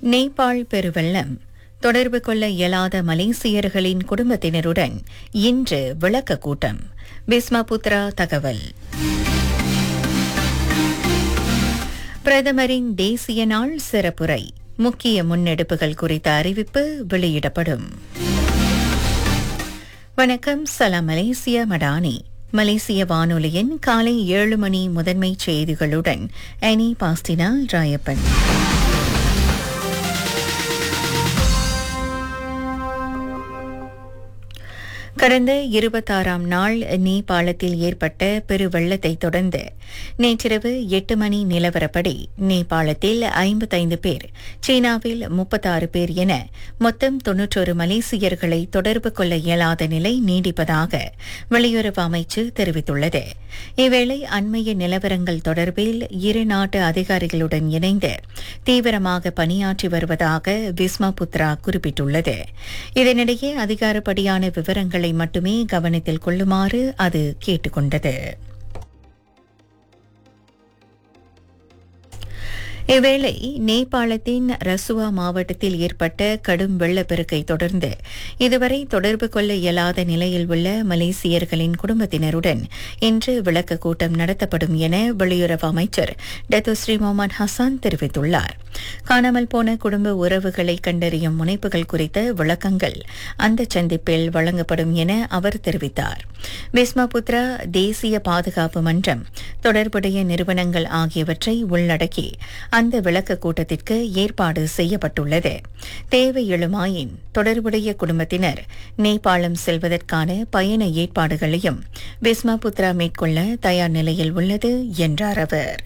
நேபாள் பெருவெள்ளம் தொடர்பு கொள்ள இயலாத மலேசியர்களின் குடும்பத்தினருடன் இன்று விளக்க கூட்டம் பிஸ்மபுத்ரா தகவல் பிரதமரின் தேசிய நாள் சிறப்புரை முக்கிய முன்னெடுப்புகள் குறித்த அறிவிப்பு வெளியிடப்படும் வணக்கம் சலாம் மலேசியா மடானி மலேசிய வானொலியின் காலை ஏழு மணி முதன்மை செய்திகளுடன் அனி பாஸ்டினா ராயப்பன் கடந்த இருபத்தாறாம் நாள் நேபாளத்தில் ஏற்பட்ட பெருவெள்ளத்தை தொடர்ந்து நேற்றிரவு எட்டு மணி நிலவரப்படி நேபாளத்தில் ஐம்பத்தைந்து பேர் சீனாவில் முப்பத்தாறு பேர் என மொத்தம் தொன்னூற்றொரு மலேசியர்களை தொடர்பு கொள்ள இயலாத நிலை நீடிப்பதாக வெளியுறவு அமைச்சு தெரிவித்துள்ளது இவ்வேளை அண்மைய நிலவரங்கள் தொடர்பில் இரு நாட்டு அதிகாரிகளுடன் இணைந்து தீவிரமாக பணியாற்றி வருவதாக விஸ்மபுத்ரா குறிப்பிட்டுள்ளது இதனிடையே அதிகாரப்படியான விவரங்களை மட்டுமே கவனத்தில் கொள்ளுமாறு அது கேட்டுக்கொண்டது இவ்வேளை நேபாளத்தின் ரசுவா மாவட்டத்தில் ஏற்பட்ட கடும் வெள்ளப்பெருக்கை தொடர்ந்து இதுவரை தொடர்பு கொள்ள இயலாத நிலையில் உள்ள மலேசியர்களின் குடும்பத்தினருடன் இன்று விளக்க கூட்டம் நடத்தப்படும் என வெளியுறவு அமைச்சர் டத்துஸ்ரீ முகமது ஹசான் தெரிவித்துள்ளார் காணாமல் போன குடும்ப உறவுகளை கண்டறியும் முனைப்புகள் குறித்த விளக்கங்கள் அந்த சந்திப்பில் வழங்கப்படும் என அவர் தெரிவித்தார் பிஸ்மபுத்ரா தேசிய பாதுகாப்பு மன்றம் தொடர்புடைய நிறுவனங்கள் ஆகியவற்றை உள்ளடக்கி அந்த விளக்க கூட்டத்திற்கு ஏற்பாடு செய்யப்பட்டுள்ளது தேவை எழுமாயின் தொடர்புடைய குடும்பத்தினர் நேபாளம் செல்வதற்கான பயண ஏற்பாடுகளையும் பிஸ்மபுத்ரா மேற்கொள்ள தயார் நிலையில் உள்ளது என்றார் அவர்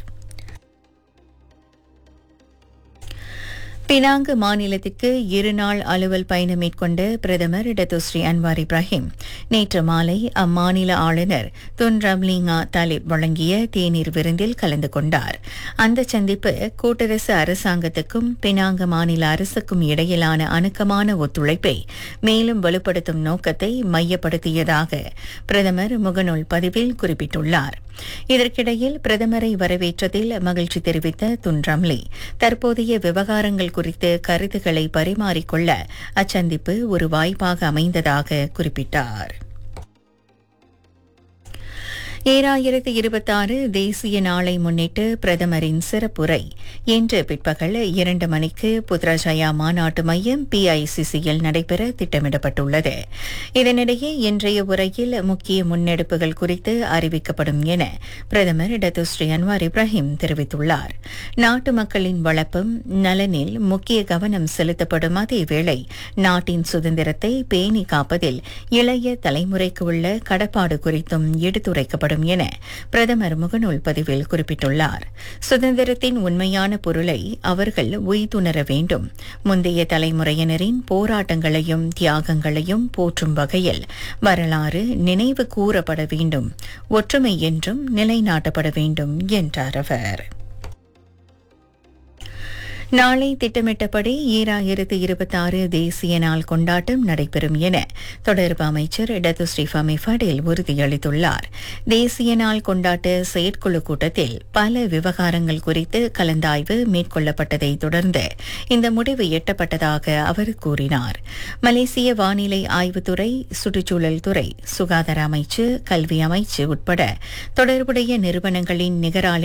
பினாங்கு மாநிலத்திற்கு இருநாள் அலுவல் பயணம் மேற்கொண்ட பிரதமர் டத்துஸ்ரீ அன்வார் இப்ராஹிம் நேற்று மாலை அம்மாநில ஆளுநர் துன் ரம்லிங்கா தாலிப் வழங்கிய தேநீர் விருந்தில் கலந்து கொண்டார் அந்த சந்திப்பு கூட்டரசு அரசாங்கத்துக்கும் பினாங்கு மாநில அரசுக்கும் இடையிலான அணுக்கமான ஒத்துழைப்பை மேலும் வலுப்படுத்தும் நோக்கத்தை மையப்படுத்தியதாக பிரதமர் முகநூல் பதிவில் குறிப்பிட்டுள்ளார் இதற்கிடையில் பிரதமரை வரவேற்றதில் மகிழ்ச்சி தெரிவித்த துன் ரம்லி தற்போதைய விவகாரங்கள் குறித்து கருத்துக்களை பரிமாறிக்கொள்ள அச்சந்திப்பு ஒரு வாய்ப்பாக அமைந்ததாக குறிப்பிட்டார் ஏழாயிரத்து இருபத்தாறு தேசிய நாளை முன்னிட்டு பிரதமரின் சிறப்புரை இன்று பிற்பகல் இரண்டு மணிக்கு புத்ராஜயா மாநாட்டு மையம் பிஐசிசியில் நடைபெற திட்டமிடப்பட்டுள்ளது இதனிடையே இன்றைய உரையில் முக்கிய முன்னெடுப்புகள் குறித்து அறிவிக்கப்படும் என பிரதமர் டத்துஸ்ரீ அன்வார் இப்ராஹிம் தெரிவித்துள்ளார் நாட்டு மக்களின் வளர்ப்பும் நலனில் முக்கிய கவனம் செலுத்தப்படும் அதேவேளை நாட்டின் சுதந்திரத்தை பேணி காப்பதில் இளைய தலைமுறைக்கு உள்ள கடப்பாடு குறித்தும் எடுத்துரைக்கப்படும் செயல்படும் என பிரதமர் முகநூல் பதிவில் குறிப்பிட்டுள்ளார் சுதந்திரத்தின் உண்மையான பொருளை அவர்கள் உய்துணர வேண்டும் முந்தைய தலைமுறையினரின் போராட்டங்களையும் தியாகங்களையும் போற்றும் வகையில் வரலாறு நினைவு கூறப்பட வேண்டும் ஒற்றுமை என்றும் நிலைநாட்டப்பட வேண்டும் என்றார் அவர் நாளை திட்டமிட்டபடி ஈராயிரத்து இருபத்தாறு தேசிய நாள் கொண்டாட்டம் நடைபெறும் என தொடர்பு அமைச்சர் டத்துஸ்ரீ ஃபமி ஃபடேல் உறுதியளித்துள்ளார் தேசிய நாள் கொண்டாட்ட செயற்குழு கூட்டத்தில் பல விவகாரங்கள் குறித்து கலந்தாய்வு மேற்கொள்ளப்பட்டதை தொடர்ந்து இந்த முடிவு எட்டப்பட்டதாக அவர் கூறினார் மலேசிய வானிலை ஆய்வுத்துறை சுற்றுச்சூழல் துறை சுகாதார அமைச்சு கல்வி அமைச்சு உட்பட தொடர்புடைய நிறுவனங்களின் நிகரால